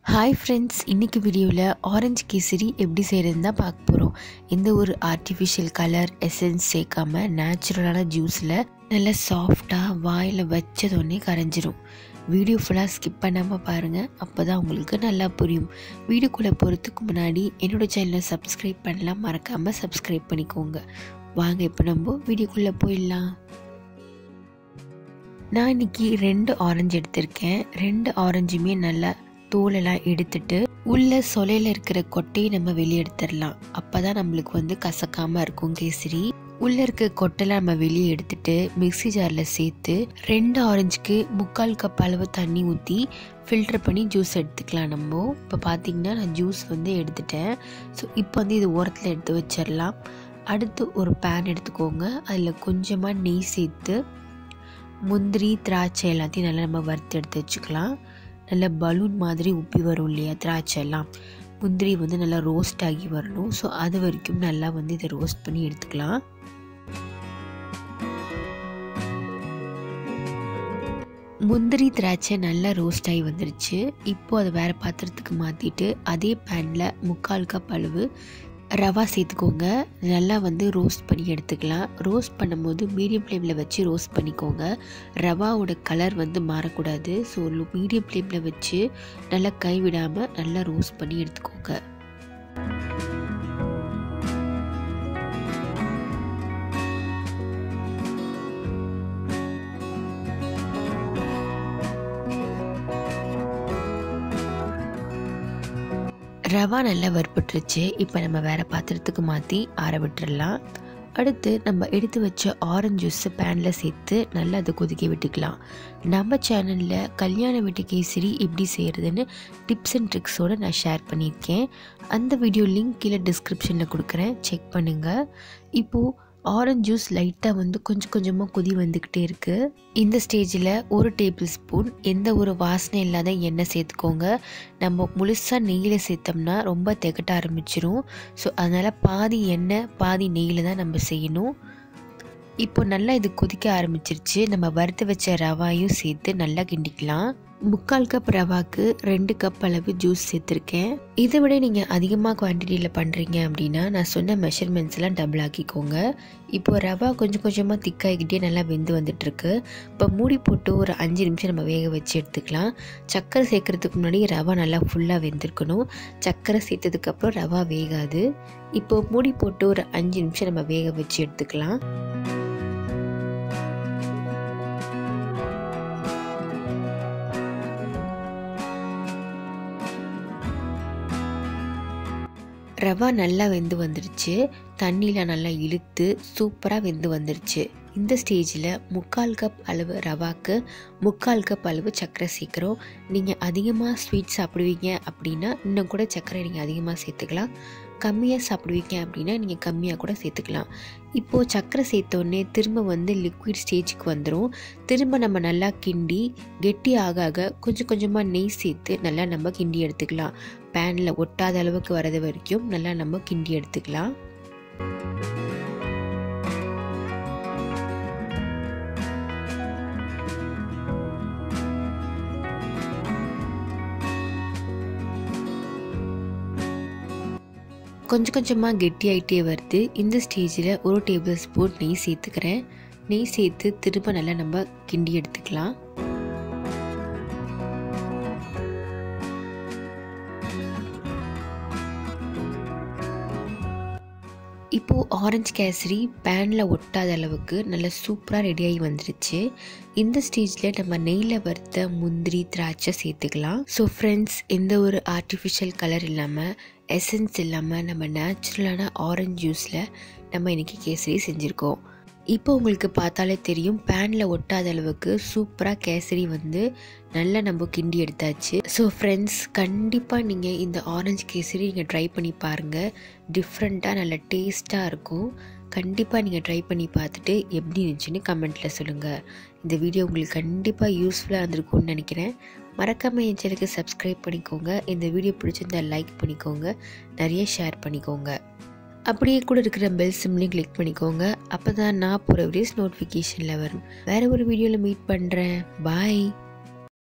hi friends இன்றைக்கி வீடியோவில் orange kesari எப்படி செய்கிறதுன்னு தான் பார்க்க போகிறோம் எந்த ஒரு ஆர்டிஃபிஷியல் கலர் எசன்ஸ் சேர்க்காம நேச்சுரலான ஜூஸில் நல்லா சாஃப்டாக வாயில் வச்சதொடனே கரைஞ்சிரும் வீடியோ ஃபுல்லாக ஸ்கிப் பண்ணாமல் பாருங்கள் அப்போ தான் உங்களுக்கு நல்லா புரியும் வீடியோக்குள்ளே போகிறதுக்கு முன்னாடி என்னோடய சேனலை சப்ஸ்கிரைப் பண்ணலாம் மறக்காமல் சப்ஸ்கிரைப் பண்ணிக்கோங்க வாங்க இப்போ நம்ம வீடியோக்குள்ளே போயிடலாம் நான் இன்னைக்கு ரெண்டு ஆரஞ்சு எடுத்திருக்கேன் ரெண்டு ஆரஞ்சுமே நல்லா தோலெல்லாம் எடுத்துட்டு உள்ள சொலையில் இருக்கிற கொட்டையை நம்ம வெளியே எடுத்துடலாம் அப்போ தான் நம்மளுக்கு வந்து கசக்காமல் இருக்கும் கேசரி உள்ளே இருக்க கொட்டைலாம் நம்ம வெளியே எடுத்துட்டு மிக்ஸி ஜாரில் சேர்த்து ரெண்டு ஆரஞ்சுக்கு முக்கால் கப் அளவு தண்ணி ஊற்றி ஃபில்டர் பண்ணி ஜூஸ் எடுத்துக்கலாம் நம்ம இப்போ பார்த்தீங்கன்னா நான் ஜூஸ் வந்து எடுத்துட்டேன் ஸோ இப்போ வந்து இது ஓரத்தில் எடுத்து வச்சிடலாம் அடுத்து ஒரு பேன் எடுத்துக்கோங்க அதில் கொஞ்சமாக நெய் சேர்த்து முந்திரி திராட்சை எல்லாத்தையும் நல்லா நம்ம வறுத்து எடுத்து வச்சுக்கலாம் நல்ல பலூன் மாதிரி உப்பி வரும் இல்லையா திராட்சை எல்லாம் முந்திரி வந்து நல்லா ரோஸ்ட் ஆகி வரணும் ஸோ அது வரைக்கும் நல்லா வந்து இதை ரோஸ்ட் பண்ணி எடுத்துக்கலாம் முந்திரி திராட்சை நல்லா ரோஸ்ட் ஆகி வந்துருச்சு இப்போ அதை வேறு பாத்திரத்துக்கு மாற்றிட்டு அதே பேனில் முக்கால் கப் அளவு ரவா சேர்த்துக்கோங்க நல்லா வந்து ரோஸ்ட் பண்ணி எடுத்துக்கலாம் ரோஸ்ட் பண்ணும்போது மீடியம் ஃப்ளேமில் வச்சு ரோஸ்ட் பண்ணிக்கோங்க ரவாவோட கலர் வந்து மாறக்கூடாது ஸோ மீடியம் ஃப்ளேமில் வச்சு நல்லா கைவிடாமல் நல்லா ரோஸ்ட் பண்ணி எடுத்துக்கோங்க ரவா நல்லா வறுபட்டுருச்சு இப்போ நம்ம வேறு பாத்திரத்துக்கு மாற்றி ஆற விட்டுறலாம் அடுத்து நம்ம எடுத்து வச்ச ஆரஞ்சு ஜூஸை பேனில் சேர்த்து நல்லா அதை கொதிக்க விட்டுக்கலாம் நம்ம சேனலில் கல்யாண வீட்டு கேசரி எப்படி செய்கிறதுன்னு டிப்ஸ் அண்ட் ட்ரிக்ஸோடு நான் ஷேர் பண்ணியிருக்கேன் அந்த வீடியோ லிங்க் கீழே டிஸ்கிரிப்ஷனில் கொடுக்குறேன் செக் பண்ணுங்கள் இப்போது ஆரஞ்ச் ஜூஸ் லைட்டாக வந்து கொஞ்சம் கொஞ்சமாக கொதி வந்துக்கிட்டே இருக்குது இந்த ஸ்டேஜில் ஒரு டேபிள் ஸ்பூன் எந்த ஒரு வாசனை இல்லாத எண்ணெய் சேர்த்துக்கோங்க நம்ம முழுசாக நெய்யில் சேர்த்தோம்னா ரொம்ப திகட்ட ஆரம்பிச்சிரும் ஸோ அதனால் பாதி எண்ணெய் பாதி நெய்யில் தான் நம்ம செய்யணும் இப்போ நல்லா இது கொதிக்க ஆரம்பிச்சிருச்சு நம்ம வறுத்து வச்ச ரவாயும் சேர்த்து நல்லா கிண்டிக்கலாம் முக்கால் கப் ரவாக்கு ரெண்டு கப் அளவு ஜூஸ் சேர்த்துருக்கேன் இதை விட நீங்கள் அதிகமாக குவான்டிட்டியில் பண்ணுறீங்க அப்படின்னா நான் சொன்ன மெஷர்மெண்ட்ஸ் எல்லாம் டபுள் ஆக்கிக்கோங்க இப்போ ரவா கொஞ்சம் கொஞ்சமாக திக்காகிக்கிட்டே நல்லா வெந்து வந்துட்டுருக்கு இப்போ மூடி போட்டு ஒரு அஞ்சு நிமிஷம் நம்ம வேக வச்சு எடுத்துக்கலாம் சர்க்கரை சேர்க்கறதுக்கு முன்னாடி ரவா நல்லா ஃபுல்லாக வெந்திருக்கணும் சர்க்கரை சேர்த்ததுக்கப்புறம் ரவா வேகாது இப்போ மூடி போட்டு ஒரு அஞ்சு நிமிஷம் நம்ம வேக வச்சு எடுத்துக்கலாம் ரவா நல்லா வெந்து வந்துருச்சு தண்ணியில் நல்லா இழுத்து சூப்பராக வெந்து வந்துருச்சு இந்த ஸ்டேஜில் முக்கால் கப் அளவு ரவாக்கு முக்கால் கப் அளவு சர்க்கரை சேர்க்குறோம் நீங்கள் அதிகமாக ஸ்வீட் சாப்பிடுவீங்க அப்படின்னா இன்னும் கூட சர்க்கரை நீங்கள் அதிகமாக சேர்த்துக்கலாம் கம்மியாக சாப்பிடுவீங்க அப்படின்னா நீங்கள் கம்மியாக கூட சேர்த்துக்கலாம் இப்போது சர்க்கரை சேர்த்தோடனே திரும்ப வந்து லிக்விட் ஸ்டேஜுக்கு வந்துடும் திரும்ப நம்ம நல்லா கிண்டி கெட்டி ஆக ஆக கொஞ்சம் கொஞ்சமாக நெய் சேர்த்து நல்லா நம்ம கிண்டி எடுத்துக்கலாம் பேனில் ஒட்டாத அளவுக்கு வரது வரைக்கும் நல்லா நம்ம கிண்டி எடுத்துக்கலாம் கொஞ்சம் கொஞ்சமாக கெட்டியாயிட்டே வருது இந்த ஸ்டேஜில் ஒரு டேபிள் ஸ்பூன் நெய் சேர்த்துக்கிறேன் நெய் சேர்த்து திரும்ப நல்லா நம்ம கிண்டி எடுத்துக்கலாம் இப்போது ஆரஞ்சு கேசரி பேனில் ஒட்டாத அளவுக்கு நல்லா சூப்பராக ரெடியாகி வந்துருச்சு இந்த ஸ்டேஜில் நம்ம நெய்யில் வறுத்த முந்திரி திராட்சை சேர்த்துக்கலாம் ஸோ ஃப்ரெண்ட்ஸ் எந்த ஒரு ஆர்டிஃபிஷியல் கலர் இல்லாமல் எசன்ஸ் இல்லாமல் நம்ம நேச்சுரலான ஆரஞ்ச் ஜூஸில் நம்ம இன்றைக்கி கேசரி செஞ்சுருக்கோம் இப்போ உங்களுக்கு பார்த்தாலே தெரியும் பேனில் ஒட்டாத அளவுக்கு சூப்பராக கேசரி வந்து நல்லா நம்ம கிண்டி எடுத்தாச்சு ஸோ ஃப்ரெண்ட்ஸ் கண்டிப்பாக நீங்கள் இந்த ஆரஞ்சு கேசரி நீங்கள் ட்ரை பண்ணி பாருங்கள் டிஃப்ரெண்ட்டாக நல்ல டேஸ்ட்டாக இருக்கும் கண்டிப்பாக நீங்கள் ட்ரை பண்ணி பார்த்துட்டு எப்படி இருந்துச்சுன்னு கமெண்ட்டில் சொல்லுங்கள் இந்த வீடியோ உங்களுக்கு கண்டிப்பாக யூஸ்ஃபுல்லாக இருந்திருக்கும்னு நினைக்கிறேன் மறக்காமல் என் சேனலுக்கு சப்ஸ்கிரைப் பண்ணிக்கோங்க இந்த வீடியோ பிடிச்சிருந்தா லைக் பண்ணிக்கோங்க நிறைய ஷேர் பண்ணிக்கோங்க அப்படியே கூட இருக்கிற பெல் சிம்லையும் கிளிக் பண்ணிக்கோங்க அப்போ தான் நான் போகிற வீடியோஸ் நோட்டிஃபிகேஷனில் வரும் வேறு ஒரு வீடியோவில் மீட் பண்ணுறேன் பாய்